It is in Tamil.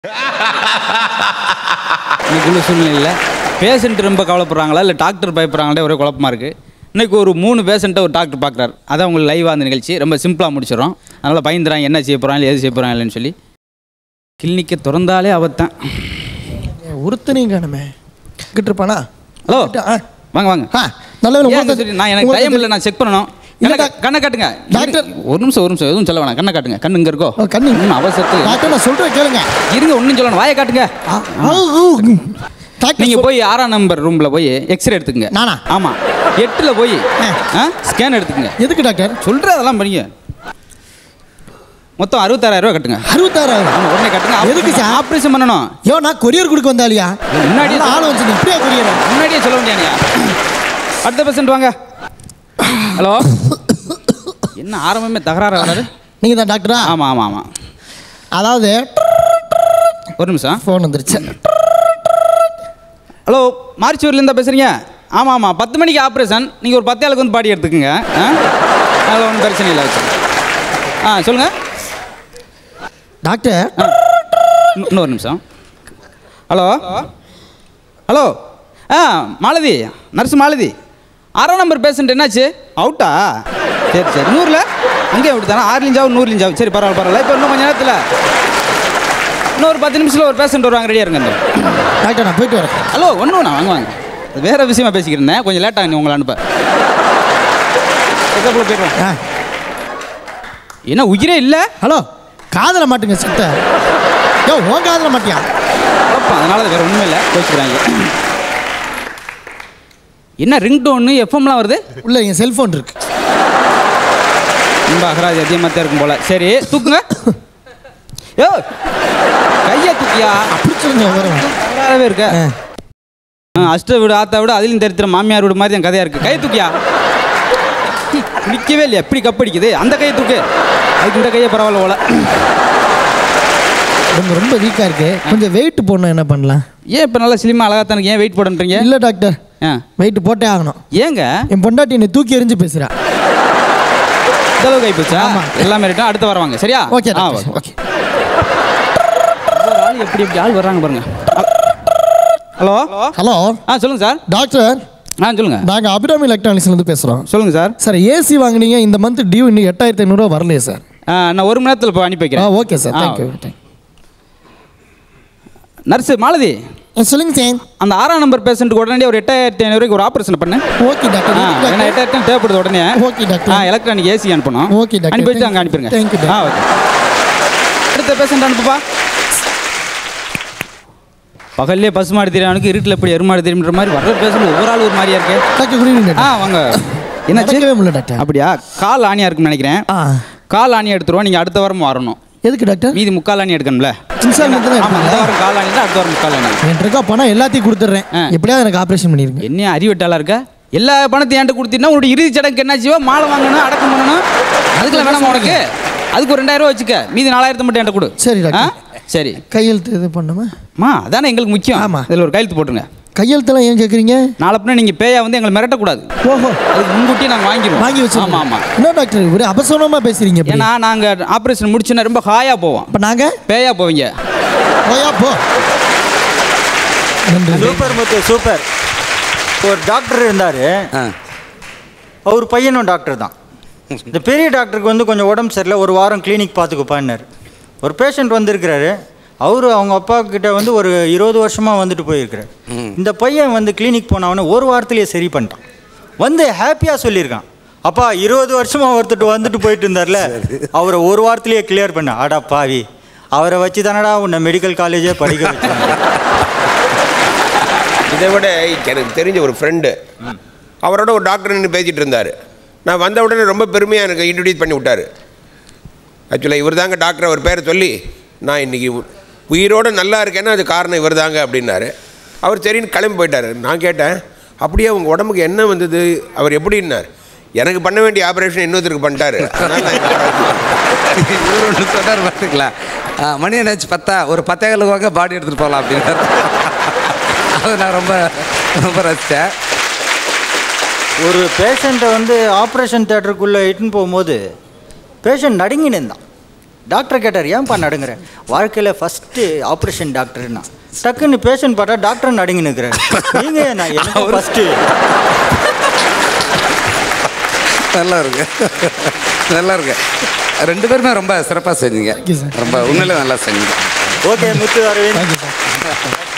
இன்னைக்குள்ள சூழ்நிலையில் பேஷண்ட் ரொம்ப கவலைப்படுறாங்களா இல்லை டாக்டர் பயப்படுறாங்களே ஒரே குழப்பமா இருக்குது இன்னைக்கு ஒரு மூணு பேஷண்ட்டை ஒரு டாக்டர் பார்க்குறாரு அதான் உங்களுக்கு லைவாக அந்த நிகழ்ச்சி ரொம்ப சிம்பிளாக முடிச்சிடறோம் அதனால் பயந்துறாங்க என்ன செய்ய போகிறாங்க எது செய்ய போகிறாங்க இல்லைன்னு சொல்லி கிளினிக்கை திறந்தாலே அவத்தான் ஒருத்தனையும் காணுமே கிட்ட இருப்பானா ஹலோ ஆ. வாங்க வாங்க ஆ, நல்ல வேளை ஏன் உங்களுக்கு- சரி, நான் எனக்கு உங்களுக்கு டைம் இல்லை நான் செக் பண்ணணும் இல்ல, கண்ணை டாக்- கண்ணை காட்டுங்க டாக்டர். ஒரு நிமிஷம் ஒரு நிமிஷம் எதுவும் சொல்ல வேணாம் கண்ணை காட்டுங்க கண்ணு இங்கே இருக்கோ ஓ, கண்ணு. ம், அவசரத்தில் டாக்டர் நான் சொல்றேன் கேளுங்க இருங்க ஒன்றும் சொல்லணும் வாயை காட்டுங்க ஆ, ஆ, ஊ. டாக்டர் நீங்க சொல்- போய் ஆறாம் நம்பர் ரூம்ல போய் எக்ஸ்ரே எடுத்துக்கங்க நானா? ஆமா எட்டுல போய் ஸ்கேன் எடுத்துக்கங்க எதுக்கு டாக்டர் சொல்ற அதெல்லாம் பண்ணீங்க மொத்தம் அறுபத்தாறாயிரம் ரூபாய் கட்டுங்க அறுபத்தாறாயிரம் ஆமா உடனே கட்டுங்க எதுக்கு சார்? ஆப்ரேஷன் பண்ணணும் யோ நான் கொரியர் கொடுக்க வந்தாலியா முன்னாடியே நல்ல ஆள் வந்து இப்படியா கொரியர் முன்னாடியே சொல்ல முடியாதுயா அடுத்த பேஷண்ட் வாங்க ஹலோ என்ன ஆரம்பமே தகராறு வராது நீங்க தான் டாக்டரா ஆமா ஆமா ஆமா அதாவது ஒரு நிமிஷம் ஃபோன் வந்துருச்சு ஹலோ மார்ச்சூர்லேருந்து பேசுகிறீங்க ஆமாம் ஆமாம் பத்து மணிக்கு ஆப்ரேஷன் நீங்கள் ஒரு பத்து ஆளுக்கு வந்து பாடி எடுத்துக்கோங்க ஆ அதில் ஒன்றும் பிரச்சனை இல்லை வச்சு ஆ சொல்லுங்கள் டாக்டர் ஆ இன்னும் இன்னொரு நிமிஷம் ஹலோ ஹலோ ஆ மாலதி நர்ஸ் மாலதி ஆறாம் நம்பர் பேஷண்ட் என்னாச்சு அவுட்டா சரி சரி நூறில் அங்கேயே அவுட் தானே ஆறு லிஞ்சாவும் நூறு லிஞ்சாவும் சரி பரவாயில்ல பரவாயில்ல இப்போ இன்னும் கொஞ்ச நேரத்தில் இன்னும் ஒரு பத்து நிமிஷத்தில் ஒரு பேஷண்ட் வருவாங்க ரெடியாக இருங்க இந்த டாக்டர் நான் போயிட்டு வரேன் ஹலோ ஒன்று வேணாம் வாங்க வாங்க அது வேற விஷயமா பேசிக்கிறேன் கொஞ்சம் லேட்டாக நீ உங்களை அனுப்ப செக்கப்பில் போயிடுவோம் ஆ. என்ன உயிரே இல்லை ஹலோ காதல மாட்டுங்க சித்த யோ உன் காதல மாட்டியா குழப்பம் அதனால வேற ஒன்றுமே இல்லை கோச்சிக்கிறாங்க என்ன ரிங் டோன்னு எஃப்எம்லாம் வருது உள்ள என் செல்போன் இருக்கு ரொம்ப அகராஜ் அதிகமாக தான் இருக்கும் போல சரி தூக்குங்க யோ கையை தூக்கியா அப்படி சொல்லுங்க வரும் அகராவே இருக்க ஆ, அஷ்ட வீடு ஆத்தா வீடு அதிலும் தெரித்திர மாமியார் வீடு மாதிரி தான் கதையா இருக்கு கை தூக்கியா நிற்கவே இல்லையா எப்படி கப்படிக்குது அந்த கையை தூக்கு அதுக்கு இந்த கையை பரவாயில்ல போல ரொம்ப ரொம்ப வீக்கா இருக்கு கொஞ்சம் வெயிட் போடணும் என்ன பண்ணலாம் ஏன் இப்போ நல்லா சிலிமா அழகா தானே ஏன் வெயிட் போடுன்றீங்க இல்ல டாக்டர் ஆ வெயிட் போட்டே ஆகணும் ஏங்க என் பொண்டாட்டி என்னை தூக்கி எறிஞ்சு பேசுறா இந்த அளவுக்கு ஆகி போச்சா ஆமா. எல்லாமே ரிட்டன் அடுத்து வரவாங்க சரியா ஓகே ஆ, டாக்டர் ஓகே ஒவ்வொரு ஆள் எப்படி எப்படி ஆள் வர்றாங்க பாருங்க ஹலோ ஹலோ ஆ சொல்லுங்க சார் டாக்டர் ஆ சொல்லுங்க நாங்க அபிராமி எலக்ட்ரானிக்ஸ்ல இருந்து பேசுறோம் சொல்லுங்க சார் சார் ஏசி வாங்குனீங்க இந்த மந்த் டியூ இன்னும் எட்டாயிரத்தி ஐநூறுரூவா வரலையே சார் ஆ, நான் ஒரு மணி நேரத்தில் இப்போ அனுப்பி ஆ வைக்கிறேன் ஓகே சார் ஆ, தேங்க்யூ நர்ஸு மாலதி சொல்லுங்க சார் அந்த ஆறாம் நம்பர் பேஷண்ட்டுக்கு உடனே ஒரு எட்டாயிரத்தி ஐநூறுக்கு ஒரு ஆப்ரேஷன் பண்ணு ஓகே ஆ டாக்டர் ஏன்னா எட்டாயிரத்தி தேவைப்படுது உடனே ஓகே டாக்டர் ஆ எலக்ட்ரானிக் ஏசி அனுப்பணும் ஓகே, டாக்டர். அனுப்பி வச்சு Thank அங்கே you. அனுப்பிடுங்க Thank you, டாக்டர். ஆ ஓகே அடுத்த பேஷண்ட் அனுப்புப்பா பகல்லே பசுமாடு தெரியானுக்கு இருட்டில் எப்படி எருமாடு தெரியுன்ற மாதிரி வர்ற பேஷண்ட் ஒவ்வொரு ஆள் ஒரு மாதிரியா இருக்கு டாக்டர் குட் ஈவினிங் ஆ டாக்டர் வாங்க என்னாச்சு நடக்கவே முடியல டாக்டர் அப்படியா கால் ஆணியா இருக்குன்னு நினைக்கிறேன் ஆ கால் ஆணி எடுத்துருவோம் நீங்கள் அடுத்த வாரம் வரணும் எதுக்கு டாக்டர் மீதி முக்கால் ஆணி எடுக்கணும்ல இன்ஸ்டால் மட்டும் தான் ஆமாம் இந்த எடுப்பீங்களா? வாரம் கால் ஆணி தான் அடுத்த வாரம் முக்கால் ஆணி என்கிட்ட இருக்கா பணம் எல்லாத்தையும் கொடுத்துட்றேன் ஆ. எப்படியாவது எனக்கு ஆப்ரேஷன் பண்ணிருங்க என்ன அறிவட்டாளா இருக்க எல்லா பணத்தையும் என்கிட்ட கொடுத்தீங்கன்னா உன்னோட இறுதி சடங்கு என்ன செய்வோ மாலை வாங்கணும் அடக்கம் பண்ணணும் அதுக்கெல்லாம் வேணாமா உனக்கு அதுக்கு ஒரு ரெண்டாயிரம் ரூபா வச்சுக்க மீதி நாலாயிரத்து மட்டும் என்கிட்ட கொடு சரி, டாக்டர். ஆ? சரி கையெழுத்து இது பண்ணுமா மா அதானே எங்களுக்கு முக்கியம் ஆமா. இதில் ஒரு கையெழுத்து போட்டுருங்க கையெழுத்தெல்லாம் ஏன் கேட்குறீங்க நாளை பின்ன நீங்கள் பேயா வந்து எங்களை மிரட்டக்கூடாது ஓஹோ அதுக்கு முன்கூட்டியே நாங்கள் வாங்கிடுவோம் வாங்கி வச்சு ஆமாம் ஆமாம் என்ன டாக்டர் ஒரு அபசோனமா பேசுறீங்க இப்படி? ஏன்னா நாங்கள் ஆப்ரேஷன் முடிச்சுன்னா ரொம்ப ஹாயாக போவோம் அப்ப நாங்க பேயா போவீங்க போயா போ நன்றி சூப்பர் முத்து சூப்பர் ஒரு டாக்டர் இருந்தார் அவர் பையனும் டாக்டர் தான் இந்த பெரிய டாக்டருக்கு வந்து கொஞ்சம் உடம்பு சரியில்லை ஒரு வாரம் கிளினிக் பார்த்துக்குப்பான்னாரு ஒரு பேஷண்ட் வந்திருக்கிறாரு அவரு அவங்க அப்பா கிட்ட வந்து ஒரு இருபது வருஷமாக வந்துட்டு போயிருக்கிறார் இந்த பையன் வந்து கிளினிக் போனவொடனே ஒரு வாரத்திலேயே சரி பண்ணிட்டான் வந்து ஹாப்பியாக சொல்லியிருக்கான் அப்பா இருபது வருஷமாக ஒருத்தட்டு வந்துட்டு போயிட்டு இருந்தார்ல அவரை ஒரு வாரத்திலேயே கிளியர் பண்ண அடா பாவி அவரை வச்சு தானடா உன்னை மெடிக்கல் காலேஜே படிக்க வச்சாங்க இதை விட எனக்கு தெரிஞ்ச ஒரு ஃப்ரெண்டு அவரோட ஒரு டாக்டர் நின்று பேசிகிட்டு இருந்தார் நான் வந்த உடனே ரொம்ப பெருமையாக எனக்கு இன்ட்ரடியூஸ் பண்ணி விட்டார் ஆக்சுவலாக இவர் தாங்க டாக்டர் அவர் பேரை சொல்லி நான் இன்றைக்கி உயிரோடு நல்லா இருக்கேன்னா அது காரணம் இவர் தாங்க அப்படின்னாரு அவர் சரின்னு கிளம்பி போயிட்டார் நான் கேட்டேன் அப்படியே உங்கள் உடம்புக்கு என்ன வந்தது அவர் எப்படின்னார் எனக்கு பண்ண வேண்டிய ஆப்ரேஷன் இன்னொருத்தருக்கு பண்ணிட்டாரு அதனால நான் இந்த ஆபரேஷன் இவர் ஒன்று சொன்னார் பார்த்துங்களா ஆ, மணி என்னாச்சு பத்தா ஒரு பத்தேகாலுக்கு வாங்க பாடி எடுத்துகிட்டு போகலாம் அப்படின்னாரு அது நான் ரொம்ப ரொம்ப ரசித்தேன் ஒரு பேஷண்ட்டை வந்து ஆப்ரேஷன் தேட்டருக்குள்ளே இட்டுன்னு போகும்போது பேஷண்ட் நடுங்கி நின்றான் டாக்டர் கேட்டார் ஏன்பா நடுங்குற வாழ்க்கையில் ஃபஸ்ட்டு ஆப்ரேஷன் டாக்டர்னா டக்குன்னு பேஷண்ட் பார்த்தா டாக்டர் நடுங்கி நிற்கிறாரு நீங்கள் நான் எனக்கு ஃபஸ்ட்டு நல்லா இருக்கு நல்லா இருக்கு ரெண்டு பேருமே ரொம்ப சிறப்பாக செஞ்சீங்க you, sir. ரொம்ப உண்மையிலே நல்லா செஞ்சீங்க okay Muthu Aravind thank you sir